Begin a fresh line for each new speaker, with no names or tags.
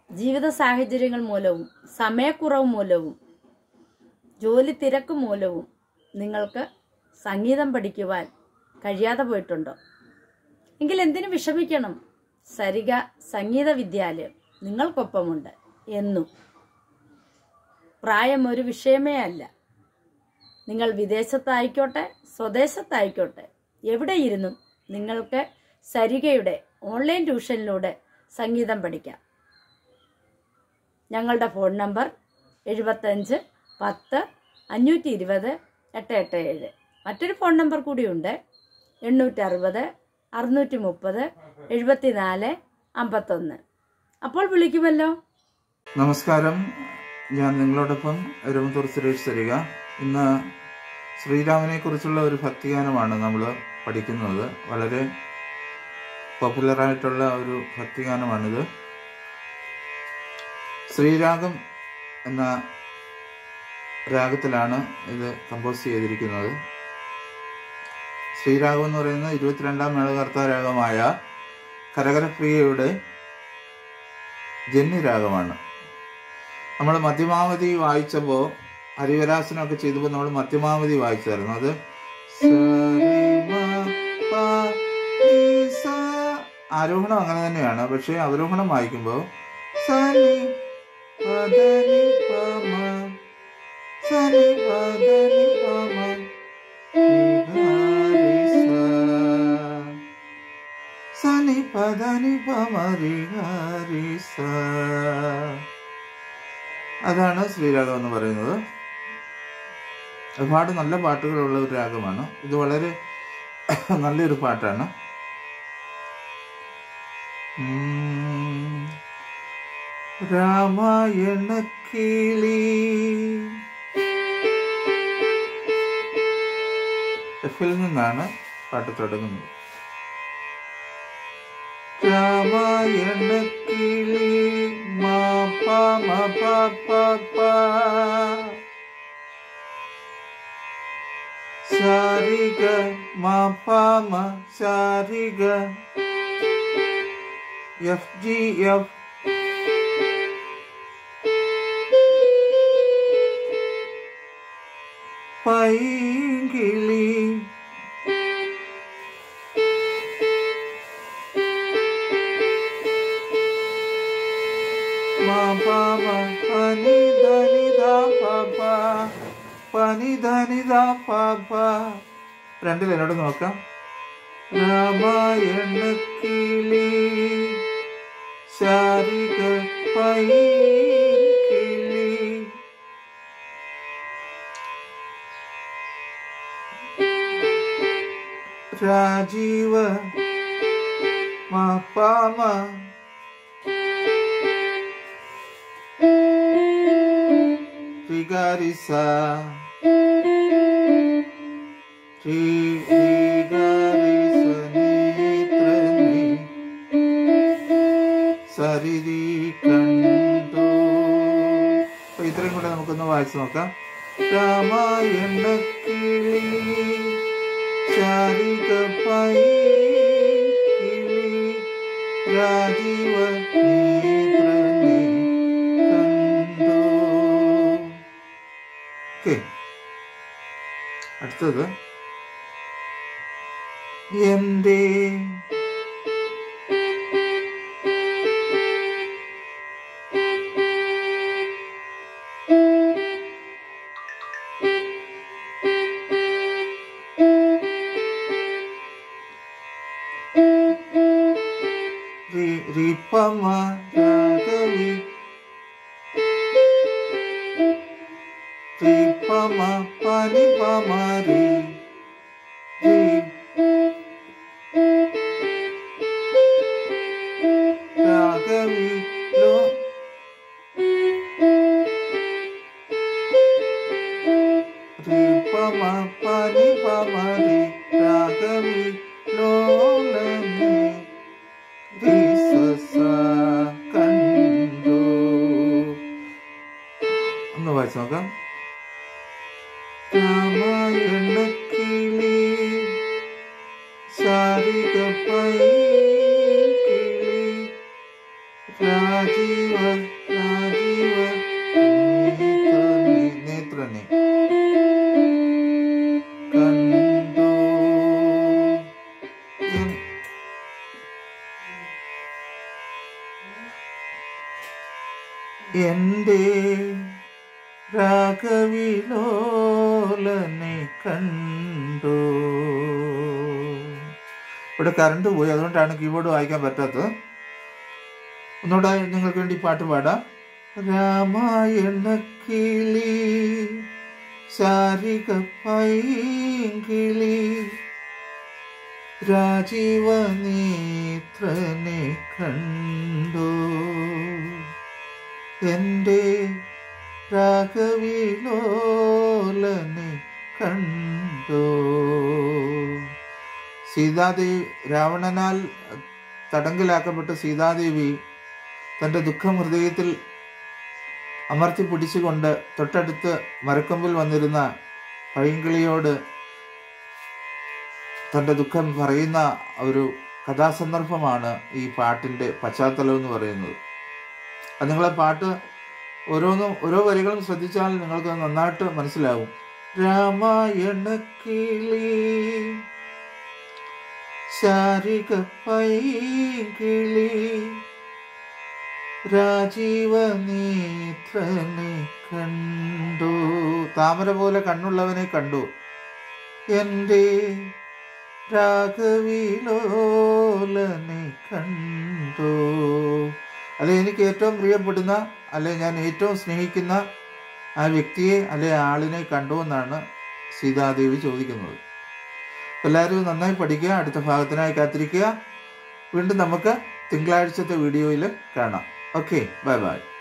ജീവിത സാഹചര്യങ്ങൾ മൂലവും സമയക്കുറവ് മൂലവും ജോലി തിരക്ക് മൂലവും നിങ്ങൾക്ക് സംഗീതം പഠിക്കുവാൻ കഴിയാതെ പോയിട്ടുണ്ടോ എങ്കിൽ എന്തിനു വിഷമിക്കണം സരിക സംഗീത വിദ്യാലയം നിങ്ങൾക്കൊപ്പമുണ്ട് എന്നും പ്രായം ഒരു വിഷയമേ അല്ല നിങ്ങൾ വിദേശത്തായിക്കോട്ടെ സ്വദേശത്തായിക്കോട്ടെ എവിടെയിരുന്നും നിങ്ങൾക്ക് സരികയുടെ ഓൺലൈൻ ട്യൂഷനിലൂടെ സംഗീതം പഠിക്കാം ഞങ്ങളുടെ ഫോൺ നമ്പർ എഴുപത്തഞ്ച് പത്ത് അഞ്ഞൂറ്റി ഇരുപത് എട്ട് എട്ട് ഏഴ് മറ്റൊരു ഫോൺ നമ്പർ കൂടിയുണ്ട് എണ്ണൂറ്റി അറുപത് അറുന്നൂറ്റി മുപ്പത് എഴുപത്തിനാല് അമ്പത്തൊന്ന് അപ്പോൾ വിളിക്കുമല്ലോ
നമസ്കാരം ഞാൻ നിങ്ങളോടൊപ്പം എരുമത്തൂർ സുരേഷ് തരിക ഇന്ന് ശ്രീരാമനെ കുറിച്ചുള്ള ഒരു ഭക്തിഗാനമാണ് നമ്മൾ പഠിക്കുന്നത് വളരെ പോപ്പുലറായിട്ടുള്ള ഒരു ഭക്തിഗാനമാണിത് ശ്രീരാഗം എന്ന രാഗത്തിലാണ് ഇത് കമ്പോസ് ചെയ്തിരിക്കുന്നത് ശ്രീരാഗം എന്ന് പറയുന്നത് ഇരുപത്തിരണ്ടാം മേളകർത്ത രാഗമായ കരകരപ്രിയയുടെ ജന്യരാഗമാണ് നമ്മൾ മധ്യമാവധി വായിച്ചപ്പോൾ ഹരിവരാസനമൊക്കെ ചെയ്തപ്പോൾ നമ്മൾ മധ്യമാവധി വായിച്ചായിരുന്നു അത് സ, രി, മ, പ, നി, സ. ആരോഹണം അങ്ങനെ തന്നെയാണ് പക്ഷെ അവരോഹണം വായിക്കുമ്പോൾ സ, നി, പ, ധ, നി, പ, മ. സ, നി, പ, ധ, നി, പ, മ. രി, ഗ, രി, സ. സനി പദനി പമരി ഹരി സ അതാണ് ശ്രീരാഗം എന്ന് പറയുന്നത് ഒരുപാട് നല്ല പാട്ടുകളുള്ള ഒരു രാഗമാണ് ഇത് വളരെ നല്ലൊരു പാട്ടാണ് ഉം. രാമായണ കിളി എഫിൽ നിന്നാണ് പാട്ട് തുടങ്ങുന്നത് രാമായണ കിളി മാ പ മ പ പ പ ശാരിക മ പ മ ശാരിക എഫ് ജി എഫ് പൈകിളി ma pa ma pa ni da ni da pa pa pa ni da ni da pa pa രണ്ടിൽ എന്നോട് നോക്കാം രാമായണ കിളി ശാരിക പൈ കിളി രാജീവ മാ പാമ Rigarisa Ri- Rigarisa Nitrani സരിതി കണ്ടു അപ്പൊ ഇത്രയും കൂടെ നമുക്കൊന്ന് വായിച്ചു നോക്കാം രാമായണ കിളി ചാരിക പൈ കിളി രാജീവ നേത്രനേ കണ്ടു ഓക്കെ അടുത്തത് എന്റെ രി- റിപമ രാഗവി റിപമ പനിപമ രി രി രാഗവി ലോ റിപമ പനിപമ രി രാഗവി ലോലമേ രിസസ കണ്ടു ഒന്ന് വായിച്ചു നോക്കാം രാമായണ കിളി ശാരിക പൈ കിളി രാജീവ എൻ്റെ രാഗവിലോലനെ കണ്ടു ഇവിടെ കറണ്ട് പോയി അതുകൊണ്ടാണ് കീബോർഡ് വായിക്കാൻ പറ്റാത്തത് ഒന്നുകൂടെ നിങ്ങൾക്ക് വേണ്ടി പാട്ട് പാടാം രാമായണ കിളി ശാരിക പൈങ്കിളി രാജീവനേത്രനെ കണ്ടു എൻ്റെ രാഘവിലോലനെ കണ്ടു സീതാദേവി രാവണനാൽ തടങ്കലാക്കപ്പെട്ട സീതാദേവി തൻ്റെ ദുഃഖം ഹൃദയത്തിൽ അമർത്തി പിടിച്ചുകൊണ്ട് തൊട്ടടുത്ത് മരക്കൊമ്പിൽ വന്നിരുന്ന പൈങ്കിളിയോട് തൻ്റെ ദുഃഖം പറയുന്ന ഒരു കഥാസന്ദർഭമാണ് ഈ പാട്ടിൻ്റെ പശ്ചാത്തലം എന്ന് പറയുന്നത് അത് നിങ്ങളെ പാട്ട് ഓരോന്നും ഓരോ വരികളും ശ്രദ്ധിച്ചാൽ നിങ്ങൾക്ക് നന്നായിട്ട് മനസ്സിലാവും രാമായണ കിളി ശാരിക പൈകിളി രാജീവനേത്രനെ കണ്ടു താമര പോലെ കണ്ണുള്ളവനെ കണ്ടു എൻ്റെ രാഘവിലോലനെ കണ്ടു അല്ലെ എനിക്ക് ഏറ്റവും പ്രിയപ്പെടുന്ന അല്ലെ ഞാൻ ഏറ്റവും സ്നേഹിക്കുന്ന ആ വ്യക്തിയെ അല്ലെ ആളിനെ കണ്ടു എന്നാണ് സീതാദേവി ചോദിക്കുന്നത് എല്ലാവരും നന്നായി പഠിക്കുക അടുത്ത ഭാഗത്തിനായി കാത്തിരിക്കുക വീണ്ടും നമുക്ക് തിങ്കളാഴ്ചത്തെ വീഡിയോയിൽ കാണാം ഓക്കെ ബൈ ബൈ